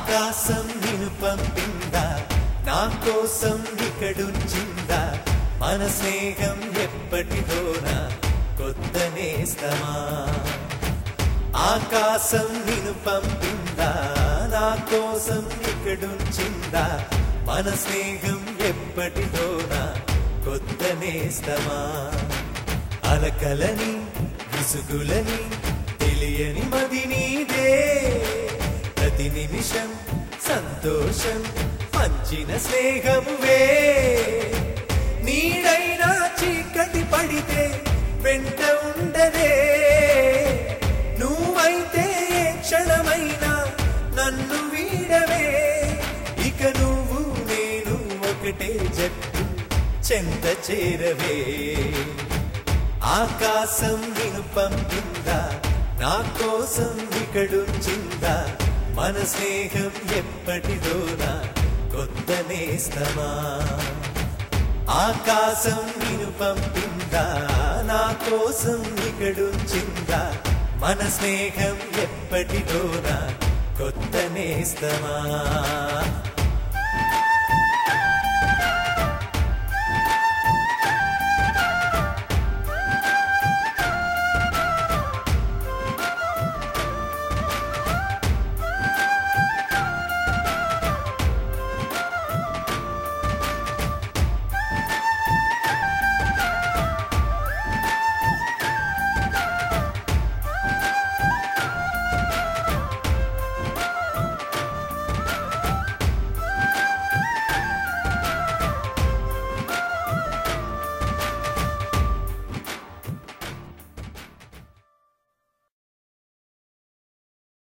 ఆకాశం నిన్ను పంపిందా నా కోసం ఇక్కడుంచిందా మన స్నేహం ఎప్పటిదోనా కొత్త నేస్తమా ఆకాశం నిన్ను పంపిందా నా కోసం ఇక్కడుంచిందా మన స్నేహం ఎప్పటిదోనా కొత్త నేస్తమా అలకలని విసుగులని తెలియని మది నీదే ప్రతి నిమిషం సంతోషం పంచిన స్నేహమువే నీడైనా చీకటి పడితే వెంట ఉండదే నువ్వైతే ఏ క్షణమైనా నన్ను వీడవే ఇక నువ్వు నేను ఒకటే జట్టు చెంత చేరవే ఆకాశం నిన్ను పంపిందా నా కోసం ఇక్కడుంచిందా మన స్నేహం ఎప్పటిదోనా కొత్త నేస్తమా ఆకాశం నిన్ను పంపిందా నా కోసం ఇక్కడుంచిందా మన స్నేహం ఎప్పటిదోనా కొత్త నేస్తమా